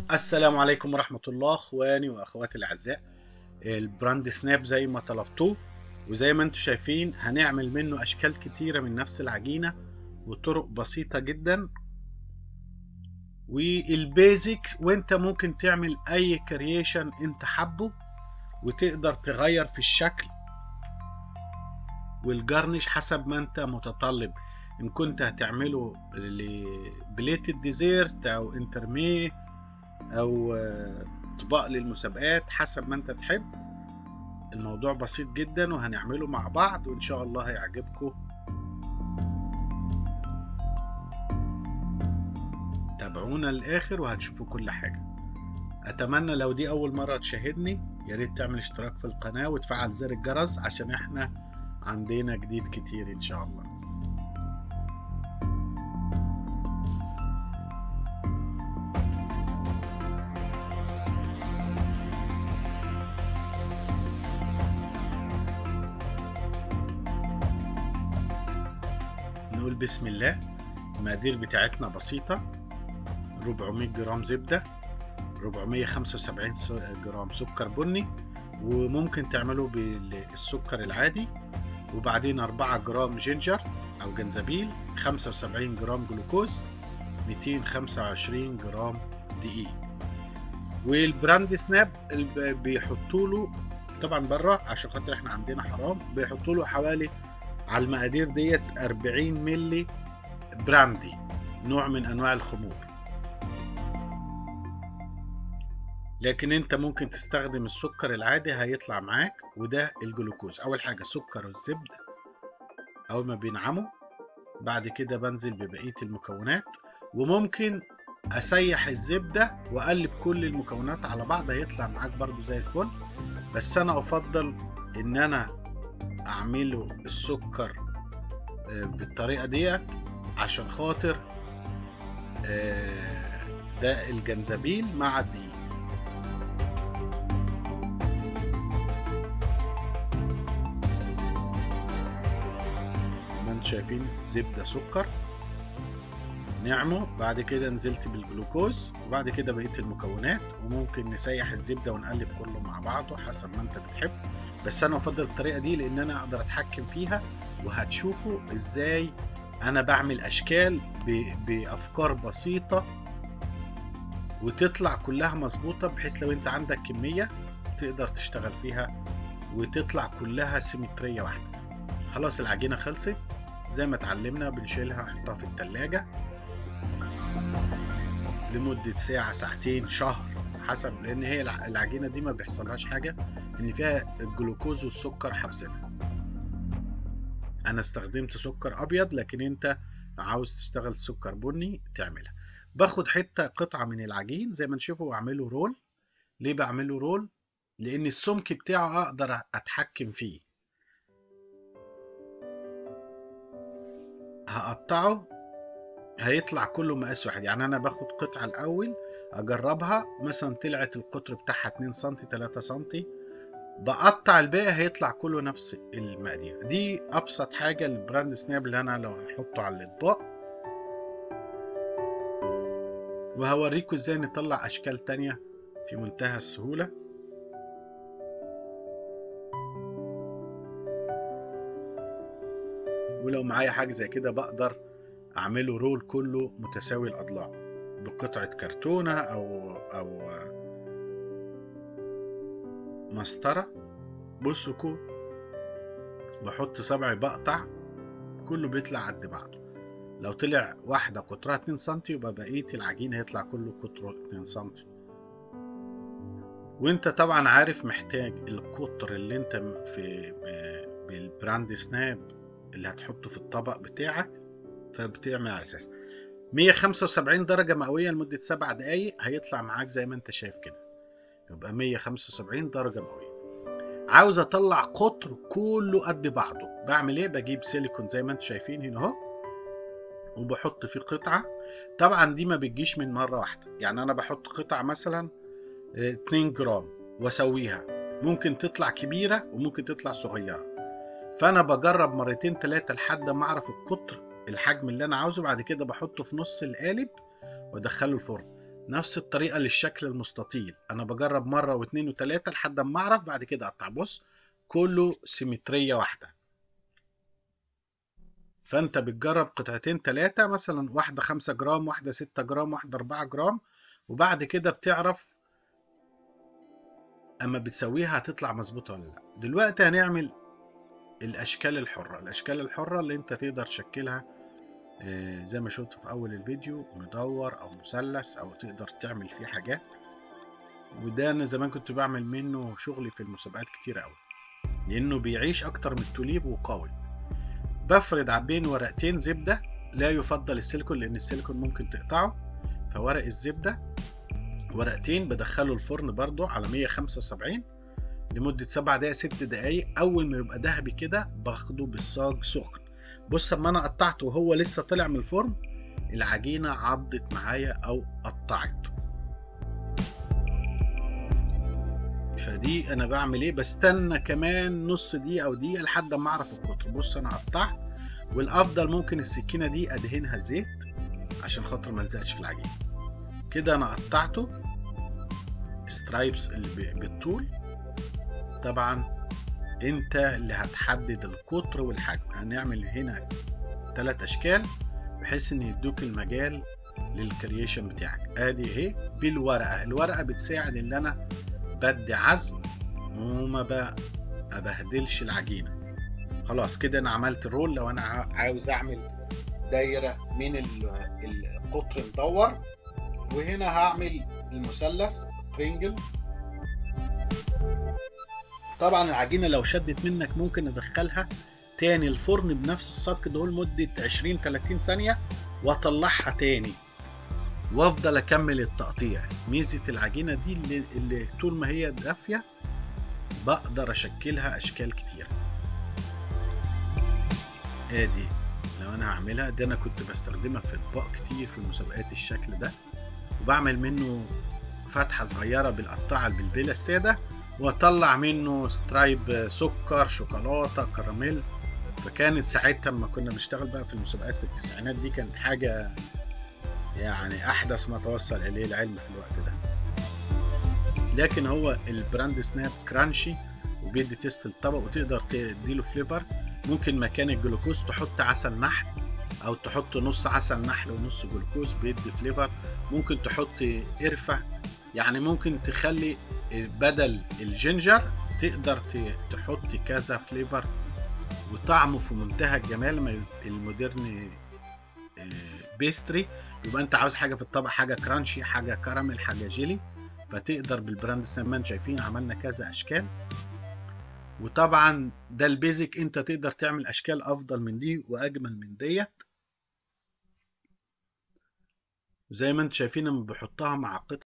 السلام عليكم ورحمة الله اخواني واخواتي الاعزاء البراند سناب زي ما طلبتوه وزي ما انتم شايفين هنعمل منه اشكال كتيرة من نفس العجينة وطرق بسيطة جدا والبيزك وانت ممكن تعمل اي كرييشن انت حبه وتقدر تغير في الشكل والجرنش حسب ما انت متطلب ان كنت هتعمله لبليتد ديزيرت او انترميه او اطباق للمسابقات حسب ما انت تحب الموضوع بسيط جدا وهنعمله مع بعض وان شاء الله هيعجبكم تابعونا للاخر وهتشوفوا كل حاجه اتمنى لو دي اول مره تشاهدني يا ريت تعمل اشتراك في القناه وتفعل زر الجرس عشان احنا عندنا جديد كتير ان شاء الله نقول بسم الله المقادير بتاعتنا بسيطة 400 جرام زبدة 475 جرام سكر بني وممكن تعمله بالسكر العادي وبعدين 4 جرام جينجر أو جنزبيل 75 جرام جلوكوز 225 جرام دقيق والبراند سناب بيحطوا له طبعا بره عشان خاطر احنا عندنا حرام بيحطوا له حوالي على المقادير ديت 40 ملي براندي نوع من انواع الخمور لكن انت ممكن تستخدم السكر العادي هيطلع معاك وده الجلوكوز اول حاجة السكر والزبدة اول ما بينعموا بعد كده بنزل ببقية المكونات وممكن اسيح الزبدة واقلب كل المكونات على بعض هيطلع معاك برضو زي الفل بس انا افضل ان انا اعمله السكر بالطريقة ديت عشان خاطر ده الجنزبيل مع الدقيق ما انتم شايفين زبدة سكر نعمه بعد كده نزلت بالجلوكوز وبعد كده بقية المكونات وممكن نسيح الزبدة ونقلب كله مع بعضه حسب ما انت بتحب بس انا افضل الطريقة دي لان انا اقدر اتحكم فيها وهتشوفوا ازاي انا بعمل اشكال بافكار بسيطة وتطلع كلها مظبوطة بحيث لو انت عندك كمية تقدر تشتغل فيها وتطلع كلها سيمترية واحدة خلاص العجينة خلصت زي ما اتعلمنا بنشيلها نحطها في التلاجة لمدة ساعة ساعتين شهر حسب لأن هي العجينة دي ما بيحصلهاش حاجة إن فيها الجلوكوز والسكر حابسينها أنا استخدمت سكر أبيض لكن أنت عاوز تشتغل سكر بني تعملها باخد حتة قطعة من العجين زي ما نشوفه وأعمله رول ليه بعمله رول؟ لأن السمك بتاعه أقدر أتحكم فيه هقطعه هيطلع كله مقاس واحد يعني انا باخد قطعة الاول اجربها مثلا طلعت القطر بتاعها 2 سم 3 سم بقطع الباقي هيطلع كله نفس المقادير دي ابسط حاجة للبراند سناب اللي انا لو هحطه على الاطباق وهوريكم ازاي نطلع اشكال تانية في منتهى السهولة ولو معايا حاجة زي كده بقدر اعمله رول كله متساوي الاضلاع بقطعة كرتونة او او مسطرة بصوا كو بحط صبعي بقطع كله بيطلع قد بعضه لو طلع واحدة قطرها 2 سم يبقى بقية العجين هيطلع كله قطره 2 سم وانت طبعا عارف محتاج القطر اللي انت في بالبراند سناب اللي هتحطه في الطبق بتاعك فبتعمل على اساس 175 درجة مئوية لمدة 7 دقايق هيطلع معاك زي ما انت شايف كده يبقى 175 درجة مئوية عاوز اطلع قطر كله قد بعضه بعمل ايه بجيب سيليكون زي ما انتم شايفين هنا اهو وبحط فيه قطعة طبعا دي ما بتجيش من مرة واحدة يعني انا بحط قطعة مثلا 2 جرام واسويها ممكن تطلع كبيرة وممكن تطلع صغيرة فانا بجرب مرتين ثلاثة لحد ما اعرف القطر الحجم اللي انا عاوزه بعد كده بحطه في نص القالب وادخله الفرن نفس الطريقة للشكل المستطيل انا بجرب مرة واثنين وثلاثة لحد ما اعرف بعد كده اقطع بص كله سيمترية واحدة فانت بتجرب قطعتين ثلاثة مثلا واحدة خمسة جرام واحدة ستة جرام واحدة أربعة جرام وبعد كده بتعرف اما بتسويها هتطلع مظبوطة ولا لا دلوقتي هنعمل الاشكال الحرة الاشكال الحرة اللي انت تقدر تشكلها آه، زي ما شفت في اول الفيديو مدور او مثلث او تقدر تعمل فيه حاجات وده انا زمان كنت بعمل منه شغلي في المسابقات كتير قوي لانه بيعيش اكتر من التوليب وقوي بفرد بين ورقتين زبدة لا يفضل السيليكون لان السيليكون ممكن تقطعه فورق الزبدة ورقتين بدخله الفرن برضو على 175 لمدة سبع دقايق ست دقايق أول ما يبقى ذهبي كده باخده بالصاج سخن بص اما أنا قطعته وهو لسه طلع من الفرن العجينة عضت معايا أو قطعت فدي أنا بعمل إيه بستنى كمان نص دقيقة أو دقيقة لحد ما أعرف القطر بص أنا قطعت والأفضل ممكن السكينة دي أدهنها زيت عشان خاطر ما الزقش في العجينة كده أنا قطعته سترايبس اللي بالطول طبعا انت اللي هتحدد القطر والحجم هنعمل هنا ثلاث اشكال بحيث ان يدوك المجال للكرييشن بتاعك ادي اهي بالورقه الورقه بتساعد ان انا بدي عزم وما ابهدلش العجينه خلاص كده انا عملت الرول لو انا عاوز اعمل دايره من القطر مدور وهنا هعمل المثلث ترينجل طبعا العجينه لو شدت منك ممكن ندخلها تاني الفرن بنفس السبك ده لمده 20 30 ثانيه واطلعها تاني وافضل اكمل التقطيع ميزه العجينه دي اللي, اللي طول ما هي دافيه بقدر اشكلها اشكال كتير ادي لو انا هعملها ده انا كنت بستخدمها في اطباق كتير في مسابقات الشكل ده وبعمل منه فتحه صغيره بالقطاعه البلبله الساده واطلع منه سترايب سكر شوكولاته كراميل فكانت ساعتها لما كنا بنشتغل بقى في المسابقات في التسعينات دي كانت حاجه يعني احدث ما توصل اليه العلم في الوقت ده لكن هو البراند سناب كرانشي وبيدي تيست الطبق وتقدر تديله فليفر ممكن مكان الجلوكوز تحط عسل نحل او تحط نص عسل نحل ونص جلوكوز بيدي فليفر ممكن تحط قرفه يعني ممكن تخلي بدل الجينجر تقدر تحط كذا فليفر وطعمه في منتهى الجمال ما المودرن بيستري يبقى انت عاوز حاجه في الطبق حاجه كرانشي حاجه كراميل حاجه جيلي فتقدر بالبراند سمان شايفين عملنا كذا اشكال وطبعا ده البيزك انت تقدر تعمل اشكال افضل من دي واجمل من ديت زي ما انتم شايفين لما بحطها مع قطع